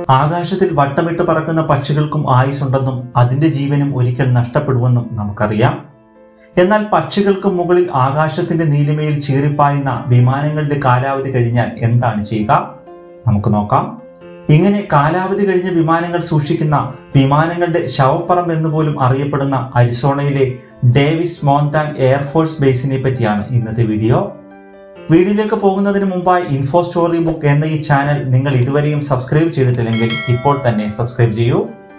ആകാശത്തിൽ വട്ടമിട്ട് പറക്കുന്ന പക്ഷികൾക്കും ആയുസുണ്ടെന്നും അതിന്റെ ജീവനും ഒരിക്കൽ നഷ്ടപ്പെടുമെന്നും നമുക്കറിയാം എന്നാൽ പക്ഷികൾക്ക് മുകളിൽ ആകാശത്തിന്റെ നീലിമയിൽ ചീറിപ്പായുന്ന വിമാനങ്ങളുടെ കാലാവധി കഴിഞ്ഞാൽ എന്താണ് ചെയ്യുക നമുക്ക് നോക്കാം ഇങ്ങനെ കാലാവധി കഴിഞ്ഞ വിമാനങ്ങൾ സൂക്ഷിക്കുന്ന വിമാനങ്ങളുടെ ശവപ്പറമ്പ് എന്ന് പോലും അറിയപ്പെടുന്ന അരിസോണയിലെ ഡേവിസ് മോന്താൻ എയർഫോഴ്സ് ബേസിനെ പറ്റിയാണ് ഇന്നത്തെ വീഡിയോ വീഡിയോയിലേക്ക് പോകുന്നതിന് മുമ്പായി ഇൻഫോ സ്റ്റോറി ബുക്ക് എന്ന ഈ ചാനൽ നിങ്ങൾ ഇതുവരെയും സബ്സ്ക്രൈബ് ചെയ്തിട്ടില്ലെങ്കിൽ ഇപ്പോൾ തന്നെ സബ്സ്ക്രൈബ് ചെയ്യൂ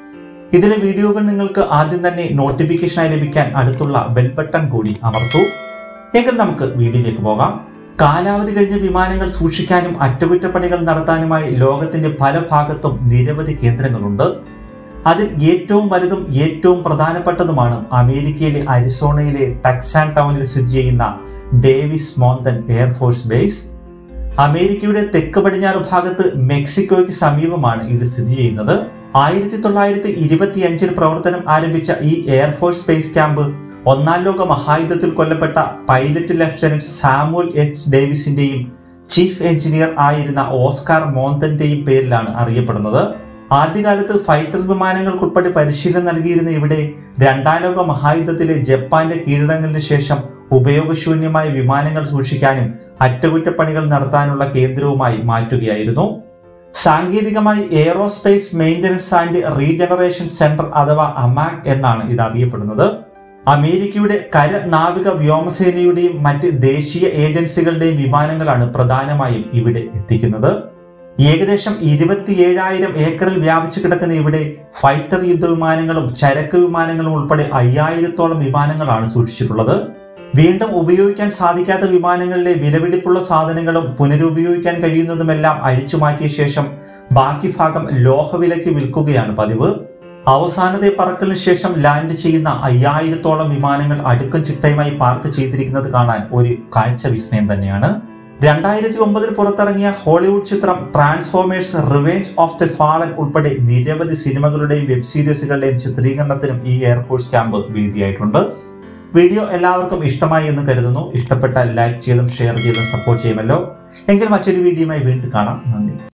ഇതിലെ വീഡിയോകൾ നിങ്ങൾക്ക് ആദ്യം തന്നെ നോട്ടിഫിക്കേഷനായി ലഭിക്കാൻ അടുത്തുള്ള ബെൽ ബട്ടൺ കൂടി അമർത്തൂ എങ്കിൽ നമുക്ക് വീഡിയോയിലേക്ക് പോകാം കാലാവധി കഴിഞ്ഞ വിമാനങ്ങൾ സൂക്ഷിക്കാനും അറ്റകുറ്റപ്പണികൾ നടത്താനുമായി ലോകത്തിന്റെ പല ഭാഗത്തും നിരവധി കേന്ദ്രങ്ങളുണ്ട് അതിൽ ഏറ്റവും വലുതും ഏറ്റവും പ്രധാനപ്പെട്ടതുമാണ് അമേരിക്കയിലെ അരിസോണയിലെ ടെക്സാൻ ടൗണിൽ സ്ഥിതി ചെയ്യുന്ന ഡേവിസ് മോന്തൻ എയർഫോഴ്സ് ബേസ് അമേരിക്കയുടെ തെക്ക് പടിഞ്ഞാറ് ഭാഗത്ത് മെക്സിക്കോയ്ക്ക് സമീപമാണ് ഇത് സ്ഥിതി ചെയ്യുന്നത് ആയിരത്തി തൊള്ളായിരത്തി ഇരുപത്തി അഞ്ചിൽ പ്രവർത്തനം ആരംഭിച്ച ഈ എയർഫോഴ്സ് ബേസ് ക്യാമ്പ് ഒന്നാം ലോക മഹായുദ്ധത്തിൽ കൊല്ലപ്പെട്ട പൈലറ്റ് ലഫ്റ്റനന്റ് സാമുൽ എച്ച് ഡേവിസിന്റെയും ചീഫ് എഞ്ചിനീയർ ആയിരുന്ന ഓസ്കാർ മോന്തന്റെയും പേരിലാണ് അറിയപ്പെടുന്നത് ആദ്യകാലത്ത് ഫൈറ്റർ വിമാനങ്ങൾക്കുൾപ്പെടെ പരിശീലനം നൽകിയിരുന്ന ഇവിടെ രണ്ടാം ലോക മഹായുദ്ധത്തിലെ ജപ്പാന്റെ കീഴടങ്ങലിന് ശേഷം ഉപയോഗശൂന്യമായ വിമാനങ്ങൾ സൂക്ഷിക്കാനും അറ്റകുറ്റപ്പണികൾ നടത്താനുള്ള കേന്ദ്രവുമായി മാറ്റുകയായിരുന്നു സാങ്കേതികമായി aerospace maintenance and regeneration centre അഥവാ അമാക് എന്നാണ് ഇത് അറിയപ്പെടുന്നത് അമേരിക്കയുടെ കര നാവിക വ്യോമസേനയുടെയും മറ്റ് ദേശീയ ഏജൻസികളുടെയും വിമാനങ്ങളാണ് പ്രധാനമായും ഇവിടെ എത്തിക്കുന്നത് ഏകദേശം ഇരുപത്തിയേഴായിരം ഏക്കറിൽ വ്യാപിച്ചു കിടക്കുന്ന ഇവിടെ ഫൈറ്റർ യുദ്ധവിമാനങ്ങളും ചരക്ക് വിമാനങ്ങളും ഉൾപ്പെടെ അയ്യായിരത്തോളം വിമാനങ്ങളാണ് സൂക്ഷിച്ചിട്ടുള്ളത് വീണ്ടും ഉപയോഗിക്കാൻ സാധിക്കാത്ത വിമാനങ്ങളിലെ വിലപിടിപ്പുള്ള സാധനങ്ങളും പുനരുപയോഗിക്കാൻ കഴിയുന്നതുമെല്ലാം അഴിച്ചു മാറ്റിയ ശേഷം ബാക്കി ഭാഗം ലോഹവിലയ്ക്ക് വിൽക്കുകയാണ് പതിവ് അവസാനത്തെ പറക്കലിന് ശേഷം ലാൻഡ് ചെയ്യുന്ന അയ്യായിരത്തോളം വിമാനങ്ങൾ അടുക്കും ചിട്ടയുമായി പാർക്ക് ചെയ്തിരിക്കുന്നത് കാണാൻ ഒരു കാഴ്ച വിസ്മയം തന്നെയാണ് രണ്ടായിരത്തി ഒമ്പതിൽ പുറത്തിറങ്ങിയ ഹോളിവുഡ് ചിത്രം Transformers Revenge of the Fallen ഉൾപ്പെടെ നിരവധി സിനിമകളുടെയും വെബ് സീരീസുകളുടെയും ചിത്രീകരണത്തിനും ഈ എയർഫോഴ്സ് ക്യാമ്പ് വേദിയായിട്ടുണ്ട് വീഡിയോ എല്ലാവർക്കും ഇഷ്ടമായി എന്ന് കരുതുന്നു ഇഷ്ടപ്പെട്ടാൽ ലൈക്ക് ചെയ്തും ഷെയർ ചെയ്തും സപ്പോർട്ട് ചെയ്യുമല്ലോ എങ്കിൽ മറ്റൊരു വീഡിയോയുമായി വീണ്ടും കാണാം നന്ദി